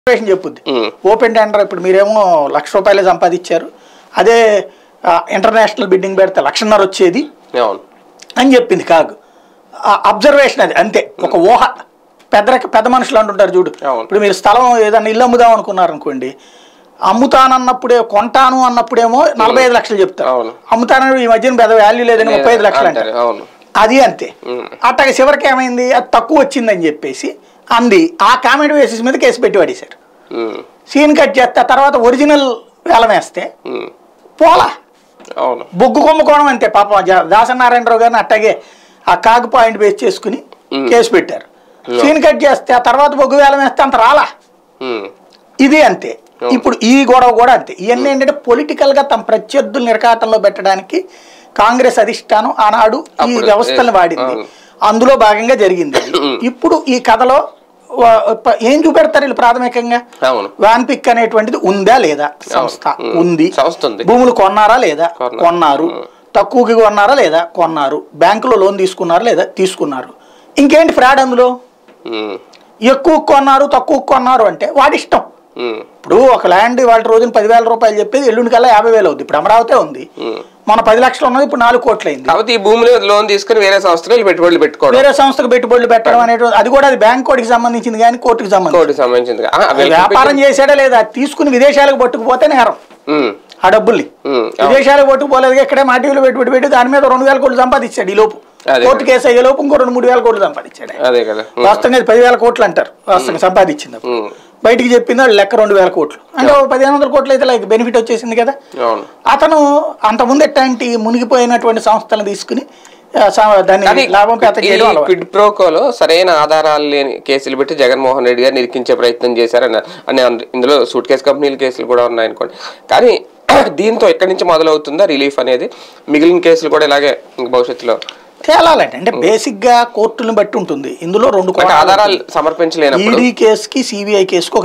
Situation చెప్పుద్ది ఉమ్. Open tender ఇప్పుడు మీరేమో లక్ష రూపాయలు సంపాదించారు అదే ఆ, ఇంటర్నేషనల్ బిడ్డింగ్ పెడితే లక్షన్నర వచ్చేది అవును అని చెప్పింది కాదు అబ్జర్వేషన్ అది అంతే ఒక ఊహ పెద్ద రక- పెద్ద మనుషులు అంటుంటారు చూడు అవును. ఇప్పుడు మీరు స్థలం ఏదైనా ఇల్లు అమ్ముదాం అనుకున్నారు అనుకోండి అమ్ముతానన్నప్పుడే కొంటాను అన్నప్పుడేమో నలభై ఐదు లక్షలు చెప్తారు అవును. అమ్ముతానని ఈ మధ్యన పెద్ద వాల్యూ లేదని ముప్పై ఐదు లక్షలు అంటారు అంటారు అవును అది అంతే ఉమ్. అట్టగా చివరికి ఏమైంది అది తక్కువ వచ్చిందని చెప్పేసి అంది ఆ కామెంట్ బేసిస్ మీద కేసు పెట్టి పడేశారు ఉమ్. సీన్ కట్ చేస్తే ఆ తర్వాత ఒరిజినల్ వేలం వేస్తే ఉమ్. పోలా అవును బొగ్గు కొమ్ముకోవడం అంతే పాపం జ- దాసనారాయణరావు గారిని అట్టాగే ఆ కాగు పాయింట్ బేస్ చేసుకుని మ్. కేసు పెట్టారు సీన్ కట్ చేస్తే ఆ తర్వాత బొగ్గు వేలం వేస్తే అంత రాలా ఉమ్. ఇది అంతే అవును. ఇప్పుడు ఈ గొడవ కూడా అంతే ఇవన్నీ ఏంటంటే పొలిటికల్ గా తమ ప్రత్యర్థులు నిరకాటంలో పెట్టడానికి కాంగ్రెస్ అధిష్టానం ఆనాడు ఈ అప్పుడు వ్యవస్థను ఏ- వాడింది అవును. అందులో భాగంగా జరిగింది అది. ఇప్పుడు ఈ కథలో వా- ప- ఏం చూపెడతారు వీళ్ళు ప్రాథమికంగా అవును వ్యాన్ పిక్ అనేటువంటిది ఉందా లేదా సంస్థ ఉమ్. ఉంది సంస్థ ఉంది. భూములు కొన్నారా లేదా కొన్నారు. కొన్నారు ఉమ్. తక్కువకి కొన్నారా లేదా కొన్నారు బ్యాంకులో లోన్ తీసుకున్నారా లేదా తీసుకున్నారు ఇంకేంటి ఫ్రాడ్ అందులో ఉమ్. ఎక్కువ కొన్నారు తక్కువ కొన్నారు అంటే వాడి ఇష్టం ఉమ్. ఇప్పుడు ఒక ల్యాండ్ వాళ్ళ రోజున పదివేల రూపాయలు చెప్పేది ఎల్లుండి కల్లా యాభై వేలు అవుద్ది ఇప్పుడు అమరావతి ఉంది ఉమ్. మన పది లక్షలు ఉన్నది ఇప్పుడు నాలుగు కోట్లు అయింది కాబట్టి ఈ భూమిలో లోన్ తీసుకుని వేరే సంస్థలు వీళ్ళు పెట్టుబడులు పెట్టుకోవడం వేరే సంస్థకు పెట్టుబడులు పెట్టడం అనేటువంటి అది కూడా అది బ్యాంక్ కోటికి సంబంధించింది కానీ కోర్టుకి సంబంధించింది కోటికి సంబంధించింది ఆ, అది వీళ్ళకి వ్యాపారం పెట్టి- చేసాడా లేదా అది తీసుకుని విదేశాలకు పట్టుకుపోతే నేరం ఉమ్. ఆ డబ్బుల్ని ఉమ్. అవును. విదేశాలకు పట్టుకుపోలేదు ఇక్కడే మాటీలు పెట్టుబడి పెట్టి దాని మీద రెండు వేల కోట్లు సంపాదించాడు ఈ లోపు అదే. కోర్టు కేసు అయ్యే లోపు ఇంకో రెండు మూడు వేల కోట్లు సంపాదించాడు ఆయన. అదే కదా ఉమ్. వాస్తవంగా ఇది పదివేల కోట్లు అంటారు వాస్తవంగా సంపాదించింది అప్పుడు. ఉమ్. బయటికి చెప్పింది వాళ్ళు లెక్క రెండు వేల కోట్లు అంటే ఓ పదిహేను వందల కోట్లు అయితే లైక్ బెనిఫిట్ వచ్చేసింది కదా అవును అతను అంతకుముందు ఎట్లాంటి మునిగిపోయినటువంటి సంస్థలను తీసుకుని ఆ, సా- కానీ దాన్ని లాభం పేత ఈ చేయడం అలవాటు. క్విడ్ ప్రోకోలో సరైన ఆధారాలు లేని కేసులు పెట్టి జగన్మోహన్ రెడ్డి గారు నిరికించే ప్రయత్నం చేశారని అని అంద- ఇందులో సూట్ కేసు కంపెనీల కేసులు కూడా ఉన్నాయనుకోండి కానీ దీంతో ఎక్కడి నుంచి మొదలవుతుందా రిలీఫ్ అనేది మిగిలిన కేసులు కూడా ఇలాగే ఇంక భవిష్యత్తులో తేలాలండి అంటే బేసిక్ గా కోర్టులను బట్టి ఉంటుంది ఇందులో రెండు అంటే ఆధారాలు సమర్పించలేనప్పుడు ఈడీ కేసుకి సిబిఐ కేసుకి ఒక